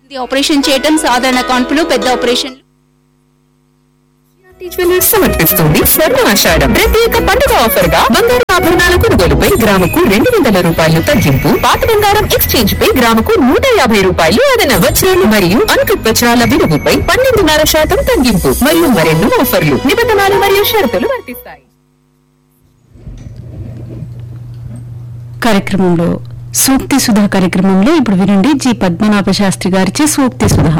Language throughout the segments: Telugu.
ఇది ఆపరేషన్ చేయటం సాధారణ కాన్పులు పెద్ద ఆపరేషన్ జ్యువెలర్స్ సమర్పిస్తుంది స్వర్ణ ఆషాఢం ప్రత్యేక పండుగ ఆఫర్ గా బంగారు ఆభరణాల కొనుగోలుపై గ్రాముకు రెండు వందల రూపాయలు తగ్గింపు పాత బంగారం ఎక్స్చేంజ్ పై గ్రాముకు నూట యాభై రూపాయలు అదన వజ్రాలు మరియు అంకుట్ వజ్రాల విలువపై పన్నెండున్నర శాతం తగ్గింపు మరియు మరెన్నో ఆఫర్లు నిబంధనలు మరియు షరతులు వర్తిస్తాయి కార్యక్రమంలో సూక్తి సుధా కార్యక్రమంలో ఇప్పుడు వినండి జి పద్మనాభ శాస్త్రి గారిచే సూక్తి సుధా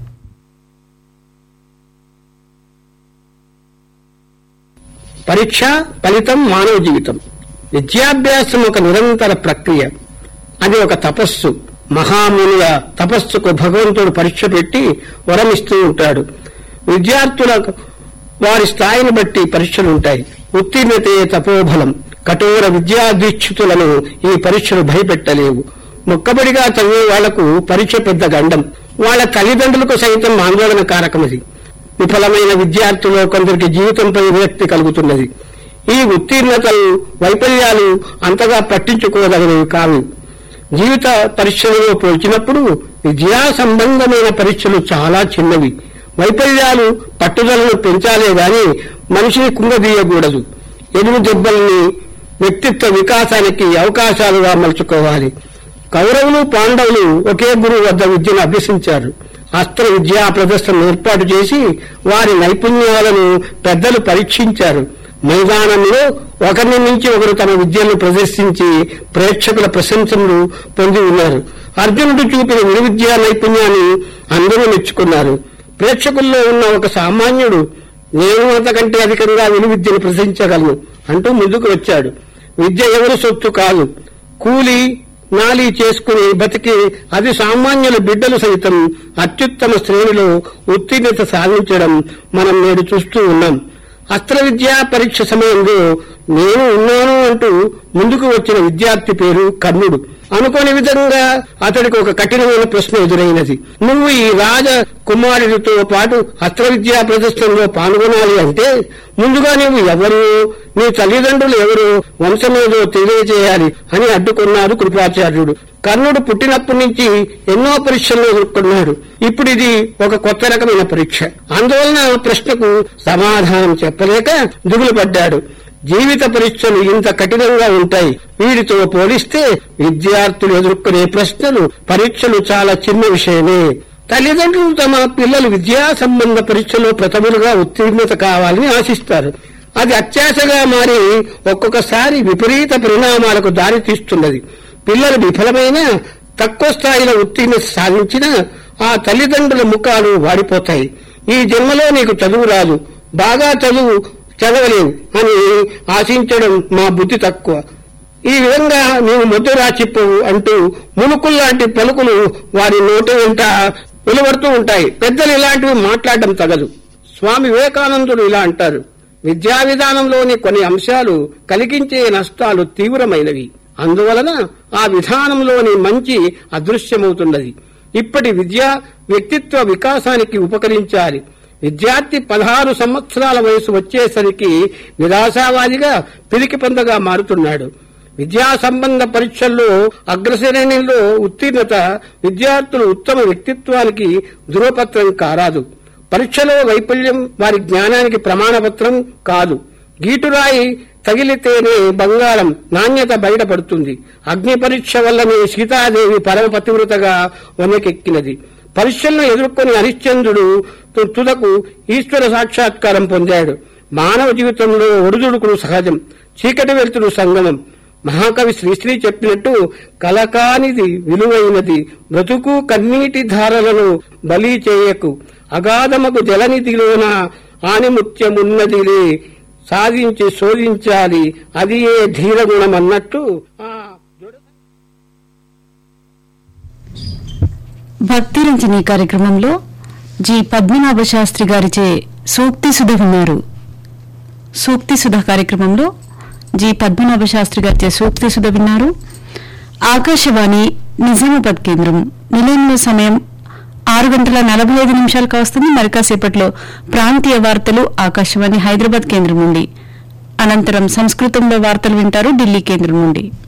పరీక్ష ఫలితం మానవ జీవితం విద్యాభ్యాసం ఒక నిరంతర ప్రక్రియ అది ఒక తపస్సు మహామునుల తపస్సుకు భగవంతుడు పరీక్ష పెట్టి వరమిస్తూ ఉంటాడు విద్యార్థులకు వారి స్థాయిని బట్టి పరీక్షలు ఉంటాయి ఉత్తీర్ణతే తపోబలం కఠోర విద్యాదీక్షితులను ఈ పరీక్షలు భయపెట్టలేవు మొక్కబడిగా చదివే వాళ్లకు పరీక్ష పెద్ద గండం వాళ్ళ తల్లిదండ్రులకు సైతం ఆందోళన కారకమది విఫలమైన విద్యార్థులు కొందరికి జీవితంపై విరక్తి కలుగుతున్నది ఈ ఉత్తీర్ణతలు వైఫల్యాలు అంతగా పట్టించుకోదగినవి కావు జీవిత పరీక్షలలో పోల్చినప్పుడు విద్యా సంబంధమైన పరీక్షలు చాలా చిన్నవి వైఫల్యాలు పట్టుదలను పెంచాలే గాని మనిషిని కుంగదీయకూడదు ఎదురు దెబ్బల్ని వ్యక్తిత్వ వికాసానికి అవకాశాలుగా మలుచుకోవాలి కౌరవులు పాండవులు ఒకే గురువు వద్ద విద్యను అభ్యసించారు అస్త్ర విద్యా ప్రదర్శన ఏర్పాటు చేసి వారి నైపుణ్యాలను పెద్దలు పరీక్షించారు మైదానంలో ఒకరిని మించి ఒకరు తమ విద్యను ప్రదర్శించి ప్రేక్షకుల ప్రశంసలు పొంది ఉన్నారు అర్జునుడు చూపిన విలువిద్యా నైపుణ్యాన్ని అందరూ మెచ్చుకున్నారు ప్రేక్షకుల్లో ఉన్న ఒక సామాన్యుడు నేను అంతకంటే అధికంగా విలువిద్యను ప్రదర్శించగలను అంటూ ముందుకు వచ్చాడు విద్య ఎవరి సొత్తు కాదు కూలి నాలి చేసుకుని బతికి అది సామాన్యుల బిడ్డలు సైతం అత్యుత్తమ శ్రేణిలో ఉత్తీర్ణత సాధించడం మనం నేడు చూస్తూ ఉన్నాం అస్త్ర విద్యా పరీక్ష సమయంలో నేను ఉన్నాను అంటూ ముందుకు వచ్చిన విద్యార్థి పేరు కర్ణుడు అనుకోని విధంగా అతడికి ఒక కఠినమైన ప్రశ్న ఎదురైనది నువ్వు ఈ రాజ కుమారుడితో పాటు అస్త్ర విద్యా ప్రదర్శనలో పాల్గొనాలి అంటే ముందుగా నువ్వు ఎవరు నీ తల్లిదండ్రులు ఎవరు వంశమేదో తెలియజేయాలి అని అడ్డుకున్నారు కృపాచార్యుడు కర్ణుడు పుట్టినప్పటి నుంచి ఎన్నో పరీక్షలు ఎదుర్కొన్నాడు ఇప్పుడు ఇది ఒక కొత్త రకమైన పరీక్ష అందువలన ప్రశ్నకు సమాధానం చెప్పలేక దిగులు పడ్డాడు జీవిత పరీక్షలు ఇంత కఠినంగా ఉంటాయి వీటితో పోలిస్తే విద్యార్థులు ఎదుర్కొనే ప్రశ్నలు పరీక్షలు చాలా చిన్న విషయమే తల్లిదండ్రులు తమ పిల్లలు విద్యా సంబంధ పరీక్షలో ప్రథములుగా ఉత్తీర్ణత కావాలని ఆశిస్తారు అది అత్యాశగా మారి ఒక్కొక్కసారి విపరీత పరిణామాలకు దారితీస్తున్నది పిల్లలు విఫలమైన తక్కువ స్థాయిలో ఉత్తీర్ణత సాధించిన ఆ తల్లిదండ్రుల ముఖాలు వాడిపోతాయి ఈ జన్మలో నీకు చదువు రాదు బాగా చదువు చదవలేవు అని ఆశించడం మా బుద్ధి తక్కువ ఈ విధంగా నీవు మొద్దు రాచిపోవు అంటూ మునుకుల్లాంటి పలుకులు వారి నోటి వెంట వెలువడుతూ ఉంటాయి పెద్దలు ఇలాంటివి మాట్లాడడం తగదు స్వామి వివేకానందుడు ఇలా అంటారు విద్యా విధానంలోని కొన్ని అంశాలు కలిగించే నష్టాలు తీవ్రమైనవి అందువలన ఆ విధానంలోని మంచి అదృశ్యమవుతున్నది ఇప్పటి విద్య వ్యక్తిత్వ వికాసానికి ఉపకరించాలి విద్యార్థి పదహారు సంవత్సరాల వయసు వచ్చేసరికి నిరాశావాదిగా పిరికి పందగా మారుతున్నాడు విద్యా సంబంధ పరీక్షల్లో అగ్రశ్రేణిలో ఉత్తీర్ణత విద్యార్థులు ఉత్తమ వ్యక్తిత్వానికి ధృవపత్రం కారాదు పరీక్షలో వైఫల్యం వారి జ్ఞానానికి ప్రమాణపత్రం కాదు గీటురాయి తగిలితేనే బంగారం నాణ్యత బయటపడుతుంది అగ్ని పరీక్ష వల్లనే సీతాదేవి పరమ పతివ్రతగా వనకెక్కినది పరీక్షలను ఎదుర్కొని హరిశ్చంద్రుడు తు- తుదకు ఈశ్వర సాక్షాత్కారం పొందాడు మానవ జీవితంలో ఒడిదుడుకులు సహజం చీకటి వెలుతురు సంగమం మహాకవి శ్రీశ్రీ చెప్పినట్టు కలకానిది విలువైనది బ్రతుకు కన్నీటి ధారలను బలి చేయకు అగాధమకు జలనిధిలోన ఆనిముత్యమున్నదిలే సాధించి శోధించాలి అది ఏ ధీరగుణం అన్నట్టు ఆ జోడ- భక్తి రంజని కార్యక్రమంలో జి పద్మనాభ శాస్త్రి గారిచే సూక్తి సుధ విన్నారు సూక్తి సుధ కార్యక్రమంలో జి పద్మనాభ శాస్త్రి గారిచే సూక్తి సుధ విన్నారు ఆకాశవాణి నిజామాబాద్ కేంద్రం నిలయంలో సమయం ఆరు గంటల నలభై ఐదు నిమిషాలకు వస్తుంది మరి కాసేపట్లో ప్రాంతీయ వార్తలు ఆకాశవాణి హైదరాబాద్ కేంద్రం నుండి అనంతరం సంస్కృతంలో వార్తలు వింటారు ఢిల్లీ కేంద్రం నుండి